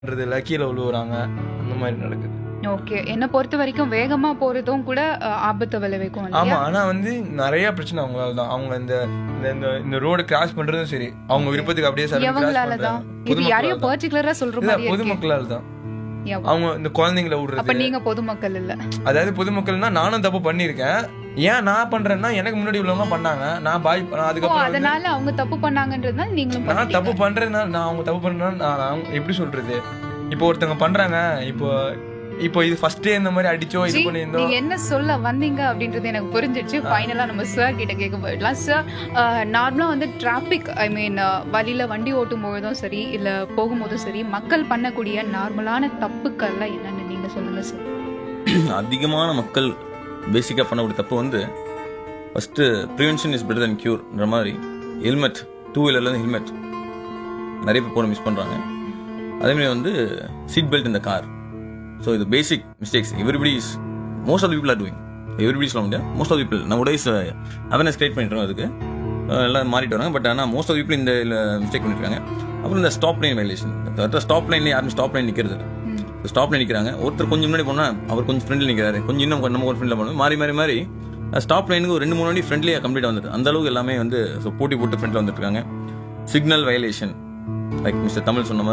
இல்ல கீழே விழுவுறாங்க அந்த மாதிரி நடக்குது ஓகே என்ன பொறுத்த வரைக்கும் வேகமா போறதும் கூட அஹ், ஆபத்தை விளைவிக்கும் ஆமா இல்லையா ஆனா வந்து நிறைய பிரச்சனை அவங்களால தான் அவங்க இந்த இந்த- இந்த இந்த ரோடு கிராஸ் பண்றதும் சரி அவங்க விருப்பத்துக்கு அப்படியே சரி கிராஸ் எவங்களாலதான் பண்றாங்க இது யாரையோ பொதுமக்களால தான். பர்டிகுலரா சொல்ற இல்ல மாதிரி இருக்கு பொதுமக்களால தான் எவ- அவங்க இந்த குழந்தைங்களை அப்ப விடுறது நீங்க பொதுமக்கள் இல்ல அதாவது பொதுமக்கள்னா நானும் தப்பு பண்ணியிருக்கேன் ஏன் நான் பண்றேன்னா எனக்கு முன்னாடி உள்ளவங்க பண்ணாங்க நான் பாய் நான் ஓ அதுக்கப்புறம் வந்து அதனால அவங்க தப்பு பண்ணாங்கன்றதுனால நீங்களும் நான் பண்ணிட்டீங்க. தப்பு பண்றேன்னா நான் அவங்க தப்பு பண்றேன்னா நான் நான் எப்படி சொல்றது இப்போ ஒருத்தவங்க பண்றாங்க இப்போ இப்போ இது ஃபர்ஸ்டே இந்த மாதிரி அடிச்சோ இது ஜி, பண்ணியிருந்தோம் நீங்க என்ன சொல்ல வந்தீங்க அப்படின்றது எனக்கு புரிஞ்சிடுச்சு ஃபைனலா நம்ம சார் கிட்ட கேட்க போயிடலாம் சார் நார்மலா வந்து டிராபிக் ஐ மீன் வழியில வண்டி ஓட்டும் பொழுதும் சரி இல்ல போகும்போதும் சரி மக்கள் பண்ணக்கூடிய நார்மலான தப்புக்கள்லாம் என்னன்னு நீங்க சொல்லுங்க சார் அதிகமான மக்கள் பேசிக்காக பண்ணக்கூடிய தப்பு வந்து first prevention is better than க்யூர்ன்ற மாதிரி ஹெல்மெட் டூ வீலர்லேருந்து ஹெல்மெட் நிறைய பேர் போட மிஸ் பண்ணுறாங்க அதேமாதிரி வந்து சீட் பெல்ட் இந்த கார் ஸோ இது basic mistakes everybody is most of people are doing everybody சொல்ல முடியாது மோஸ்ட் ஆஃப் பீப்புள் நம்ம டேஸ் அவேர்னஸ் கிரியேட் பண்ணிட்டு அதுக்கு அஹ் எல்லாம் மாறிட்டு வராங்க பட் ஆனால் மோஸ்ட் ஆஃப் பீப்புள் இந்த மிஸ்டேக் பண்ணிருக்காங்க அப்புறம் இந்த ஸ்டாப் லைன் வயலேஷன் ஸ்டாப் லைன்ல யாரும் ஸ்டாப் லைன் நிற்கிறது ஸ்டாப்ல நிற்கிறாங்க ஒருத்தர் கொஞ்சம் முன்னாடி போனா அவர் கொஞ்சம் ஃப்ரெண்ட்ல நிற்கிறாரு கொஞ்சம் இன்னும் நம்ம ஒரு ஃப்ரெண்ட்ல போனோம் மாறி மாறி மாறி ஸ்டாப் லைனுக்கு ஒரு ரெண்டு மூணு வண்டி ஃப்ரெண்ட்லியாக கம்ப்ளீட் வந்துட்டு அந்த அளவுக்கு எல்லாமே வந்து so போட்டி போட்டு ஃப்ரெண்ட்ல வந்துட்டு இருக்காங்க signal violation like mister Tamil சொன்ன மாதிரி